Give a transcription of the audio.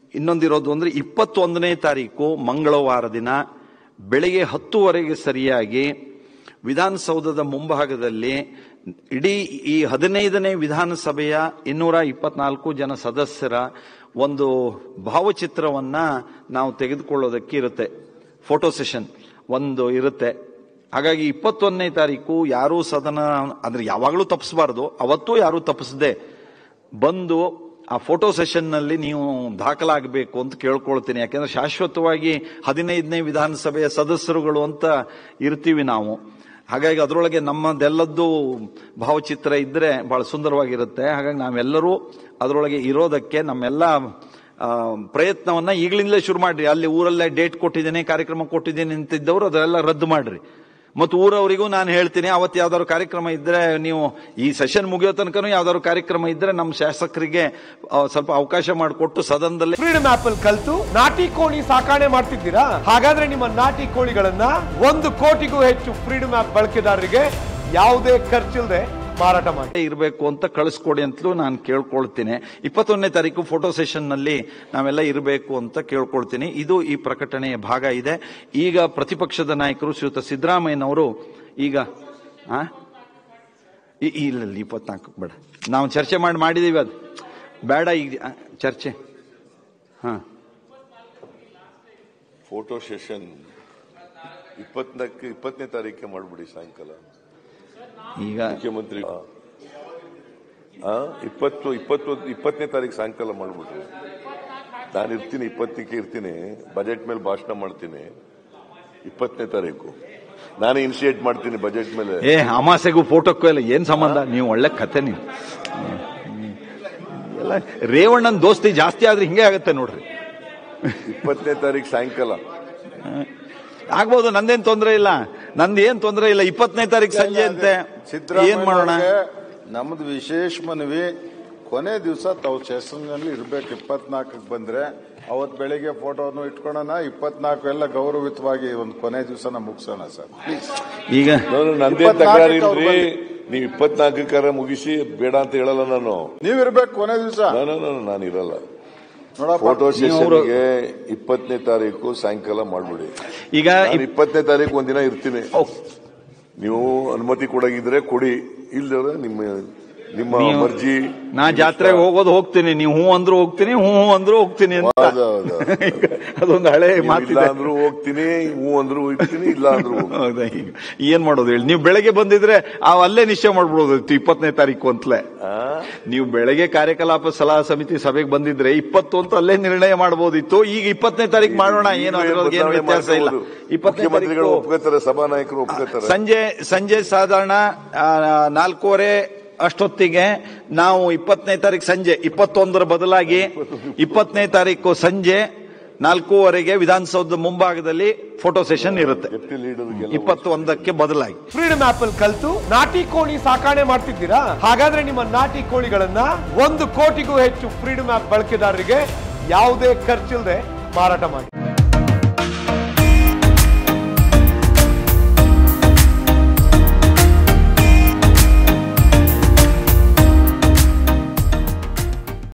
ಇನ್ನೊಂದಿರೋದು ಅಂದ್ರೆ ಇಪ್ಪತ್ತೊಂದನೇ ತಾರೀಕು ಮಂಗಳವಾರ ದಿನ ಬೆಳಿಗ್ಗೆ ಹತ್ತುವರೆಗೆ ಸರಿಯಾಗಿ ವಿಧಾನಸೌಧದ ಮುಂಭಾಗದಲ್ಲಿ ಇಡೀ ಈ ಹದಿನೈದನೇ ವಿಧಾನಸಭೆಯ ಇನ್ನೂರ ಇಪ್ಪತ್ನಾಲ್ಕು ಜನ ಸದಸ್ಯರ ಒಂದು ಭಾವಚಿತ್ರವನ್ನ ನಾವು ತೆಗೆದುಕೊಳ್ಳೋದಕ್ಕೆ ಇರುತ್ತೆ ಫೋಟೋ ಸೆಷನ್ ಒಂದು ಇರುತ್ತೆ ಹಾಗಾಗಿ ಇಪ್ಪತ್ತೊಂದನೇ ತಾರೀಕು ಯಾರೂ ಸದನ ಅಂದ್ರೆ ಯಾವಾಗಲೂ ತಪ್ಪಿಸಬಾರ್ದು ಅವತ್ತೂ ಯಾರೂ ತಪ್ಪಿಸದೆ ಬಂದು ಆ ಫೋಟೋ ಸೆಷನ್ನಲ್ಲಿ ನೀವು ದಾಖಲಾಗಬೇಕು ಅಂತ ಕೇಳ್ಕೊಳ್ತೀನಿ ಯಾಕೆಂದ್ರೆ ಶಾಶ್ವತವಾಗಿ ಹದಿನೈದನೇ ವಿಧಾನಸಭೆಯ ಸದಸ್ಯರುಗಳು ಅಂತ ಇರ್ತೀವಿ ನಾವು ಹಾಗಾಗಿ ಅದರೊಳಗೆ ನಮ್ಮದೆಲ್ಲದ್ದು ಭಾವಚಿತ್ರ ಇದ್ರೆ ಬಹಳ ಸುಂದರವಾಗಿರುತ್ತೆ ಹಾಗಾಗಿ ನಾವೆಲ್ಲರೂ ಅದರೊಳಗೆ ಇರೋದಕ್ಕೆ ನಮ್ಮೆಲ್ಲ ಆ, ಪ್ರಯತ್ನವನ್ನ ಈಗಲಿಂದಲೇ ಶುರು ಮಾಡ್ರಿ ಅಲ್ಲಿ ಊರಲ್ಲೇ ಡೇಟ್ ಕೊಟ್ಟಿದ್ದೇನೆ ಕಾರ್ಯಕ್ರಮ ಕೊಟ್ಟಿದ್ದೇನೆ ಅಂತಿದ್ದವರು ಅದೆಲ್ಲ ರದ್ದು ಮಾಡ್ರಿ ಮತ್ತು ಊರವರಿಗೂ ನಾನು ಹೇಳ್ತೀನಿ ಅವತ್ತು ಯಾವ್ದಾದ್ರು ಕಾರ್ಯಕ್ರಮ ಇದ್ರೆ ನೀವು ಈ ಸೆಷನ್ ಮುಗಿಯೋ ತನಕನೂ ಯಾವ್ದಾದ್ರು ಕಾರ್ಯಕ್ರಮ ಇದ್ರೆ ನಮ್ಮ ಶಾಸಕರಿಗೆ ಆ, ಸ್ವಲ್ಪ ಅವಕಾಶ ಮಾಡಿಕೊಟ್ಟು ಸದನದಲ್ಲಿ ಫ್ರೀಡಮ್ ಆಪ್ ಅಲ್ಲಿ ಕಲ್ತು ನಾಟಿ ಕೋಳಿ ಸಾಕಾಣೆ ಮಾಡ್ತಿದ್ದೀರಾ ಹಾಗಾದ್ರೆ ನಿಮ್ಮ ನಾಟಿ ಕೋಳಿಗಳನ್ನ ಒಂದು ಕೋಟಿಗೂ ಹೆಚ್ಚು ಫ್ರೀಡಮ್ ಆಪ್ ಬಳಕೆದಾರರಿಗೆ ಯಾವುದೇ ಖರ್ಚಿಲ್ಲದೆ ಮಾರಾಟ ಮಾಡಿ ಇರಬೇಕು ಅಂತ ಕಳಿಸ್ಕೊಡಿ ಅಂತಲೂ ನಾನು ಕೇಳ್ಕೊಳ್ತೀನಿ ಇಪ್ಪತ್ತೊಂದನೇ ತಾರೀಕು ಫೋಟೋ ಸೆಷನ್ ನಲ್ಲಿ ನಾವೆಲ್ಲ ಇರಬೇಕು ಅಂತ ಕೇಳ್ಕೊಳ್ತೀನಿ ಇದು ಈ ಪ್ರಕಟಣೆಯ ಭಾಗ ಇದೆ ಈಗ ಪ್ರತಿಪಕ್ಷದ ನಾಯಕರು ಶ್ರೀಯುತ ಸಿದ್ದರಾಮಯ್ಯನವರು ಈಗ ಆ? ಇ- ಇಲ್ಲ ಇಲ್ಲ ಇಪ್ಪತ್ನಾಲ್ಕು ಬೇಡ ನಾವು ಚರ್ಚೆ ಮಾಡಿ ಮಾಡಿದೀವಿ ಅದು ಬೇಡ ಈಗ ಆ, ಚರ್ಚೆ ಹಾ ಫೋಟೋ ಸೆಷನ್ ಇಪ್ಪತ್ನಾಲ್ಕು ಇಪ್ಪತ್ತನೇ ತಾರೀಕೆ ಮಾಡ್ಬಿಡಿ ಸಾಯಂಕಾಲ ಈಗ ಮುಖ್ಯಮಂತ್ರಿ ಆ, ಇಪ್ಪತ್ತು ಇಪ್ಪತ್ತು ಇಪ್ಪತ್ತನೇ ತಾರೀಕು ಸಾಯಂಕಾಲ ಮಾಡ್ಬಿಡ್ರಿ ನಾನು ಇರ್ತೀನಿ ಇಪ್ಪತ್ತಕ್ಕೆ ಇರ್ತೀನಿ ಬಜೆಟ್ ಮೇಲೆ ಭಾಷಣ ಮಾಡ್ತೀನಿ ಇಪ್ಪತ್ತನೇ ತಾರೀಕು ನಾನು ಇನಿಷಿಯೇಟ್ ಮಾಡ್ತೀನಿ ಬಜೆಟ್ ಮೇಲೆ ಏ ಅಮಾಸೆಗೂ ಫೋಟೋಕ್ಕೂ ಎಲ್ಲ ಏನ್ ಸಂಬಂಧ ನೀವು ಒಳ್ಳೆ ಕತೆ ನೀವು ಎಲ್ಲ ರೇವಣ್ಣನ ದೋಸ್ತಿ ಜಾಸ್ತಿ ಆದ್ರೆ ಹಿಂಗೆ ಆಗತ್ತೆ ನೋಡ್ರಿ ಇಪ್ಪತ್ತನೇ ತಾರೀಕು ಸಾಯಂಕಾಲ ಆಗ್ಬೋದು ನಂದೇನ್ ತೊಂದರೆ ಇಲ್ಲ ನಂದು ಏನ್ ತೊಂದರೆ ಇಲ್ಲ ಇಪ್ಪತ್ತನೇ ತಾರೀಕು ಸಂಜೆ ಅಂತೆ ಏನ್ ಮಾಡೋಣ ನಮ್ದು ವಿಶೇಷ ಮನವಿ ಕೊನೆ ದಿವಸ ತಾವು ಸೆಷನ್ನಲ್ಲಿ ಇರ್ಬೇಕು ಇಪ್ಪತ್ನಾಲ್ಕಕ್ಕೆ ಬಂದ್ರೆ ಅವತ್ ಬೆಳಿಗ್ಗೆ ಫೋಟೋನು ಇಟ್ಕೊಳ್ಳೋಣ ಇಪ್ಪತ್ನಾಲ್ಕು ಎಲ್ಲ ಗೌರವಿತವಾಗಿ ಒಂದು ಕೊನೆ ದಿವಸನ ಮುಗಿಸೋಣ ಸರ್ ಪ್ಲೀಸ್ ಈಗ ನಾನು ನಂದೇ ತಕರಾರು ಇಲ್ರಿ ನೀವು ಇಪ್ಪತ್ನಾಲ್ಕಕ್ಕಾರ ಮುಗಿಸಿ ಬೇಡ ಅಂತ ಹೇಳಲ್ಲ ನಾನು ನೀವಿರ್ಬೇಕು ಕೊನೆ ದಿವಸ ನಾನು ನಾನು ಇರಲ್ಲ ನೋಡಪ್ಪ ಫೋಟೋ ನೀವು ಸೆಷನ್ಗೆ ಇಪ್ಪತ್ತನೇ ತಾರೀಕು ಸಾಯಂಕಾಲ ಮಾಡ್ಬಿಡಿ ಈಗ ನಾನು ಇಪ್ಪತ್ತನೇ ತಾರೀಕು ಒಂದಿನ ಇರ್ತೀನಿ ಓ, ನೀವು ಅನುಮತಿ ಕೊಡಗಿದ್ರೆ ಕೊಡಿ ಇಲ್ಲದ್ರೆ ನಿಮ್ಮ ನಿಮ್ಮ ನೀವು- ಮರ್ಜಿ ನಾ ಜಾತ್ರೆಗೆ ಹೋಗೋದು ಹೋಗ್ತೀನಿ ನೀವು ಹೂ ಅಂದ್ರು ಹೋಗ್ತೀನಿ ಹೂ ಹೂ ಅಂದ್ರು ಹೋಗ್ತೀನಿ ಅಂತ ಹೌದು, ಹೌದು. ಈಗ ಅದೊಂದು ಹಳೆ ನೀವು ಇಲ್ಲ ಮಾತಿದೆ ಅಂದ್ರೂ ಹೋಗ್ತೀನಿ ಹೂ ಅಂದ್ರೂ ಹೋಗ್ತೀನಿ ಇಲ್ಲ ಅಂದ್ರೂ ಹೋಗ್ತೀನಿ ಹೌದಾ ಈಗ ಏನ್ ಮಾಡೋದು ಹೇಳಿ ನೀವು ಬೆಳಗ್ಗೆ ಬಂದಿದ್ರೆ ಆ ಅಲ್ಲೇ ನಿಶ್ಚಯ ಮಾಡ್ಬಿಡೋದಿತ್ತು ಇಪ್ಪತ್ತನೇ ತಾರೀಕು ಅಂತಲೇ ಆ? ನೀವು ಬೆಳಗ್ಗೆ ಕಾರ್ಯಕಲಾಪ ಸಲಹಾ ಸಮಿತಿ ಸಭೆಗೆ ಬಂದಿದ್ರೆ ಇಪ್ಪತ್ತು ಅಂತ ಅಲ್ಲೇ ನಿರ್ಣಯ ಮಾಡಬಹುದಿತ್ತು ಈಗ ಇಪ್ಪತ್ತನೇ ತಾರೀಕು ಮಾಡೋಣ ಏನು ಅದರೊಳಗೆ ಏನು ವ್ಯತ್ಯಾಸ ಇಲ್ಲ ಇಪ್ಪತ್ತನೇ ಮುಖ್ಯಮಂತ್ರಿಗಳು ತಾರೀಕು ಒಪ್ಕೋತಾರೆ ಸಭಾನಾಯಕರು ಒಪ್ಕೋತಾರೆ ಸಂಜೆ ಸಂಜೆ ಸಾಧಾರಣ ಆ, ನಾಲ್ಕೂವರೆ ಅಷ್ಟೊತ್ತಿಗೆ ನಾವು ಇಪ್ಪತ್ತನೇ ತಾರೀಕು ಸಂಜೆ ಇಪ್ಪತ್ತೊಂದರ ಬದಲಾಗಿ ಇಪ್ಪತ್ತನೇ ತಾರೀಕು ಸಂಜೆ ನಾಲ್ಕೂವರೆಗೆ ವಿಧಾನಸೌಧದ ಮುಂಭಾಗದಲ್ಲಿ ಫೋಟೋ ಸೆಷನ್ ಇರುತ್ತೆ ಡೆಪ್ಟಿ ಲೀಡರ್ಗೆಲ್ಲ ಇಪ್ಪತ್ತೊಂದಕ್ಕೆ ಬದಲಾಗಿ ಫ್ರೀಡಮ್ ಆಪ್ ಅಲ್ಲಿ ಕಲ್ತು ನಾಟಿ ಕೋಳಿ ಸಾಕಾಣೆ ಮಾಡ್ತಿದ್ದೀರಾ ಹಾಗಾದ್ರೆ ನಿಮ್ಮ ನಾಟಿ ಕೋಳಿಗಳನ್ನ ಒಂದು ಕೋಟಿಗೂ ಹೆಚ್ಚು ಫ್ರೀಡಮ್ ಆಪ್ ಬಳಕೆದಾರರಿಗೆ ಯಾವುದೇ ಖರ್ಚಿಲ್ಲದೆ ಮಾರಾಟ ಮಾಡಿ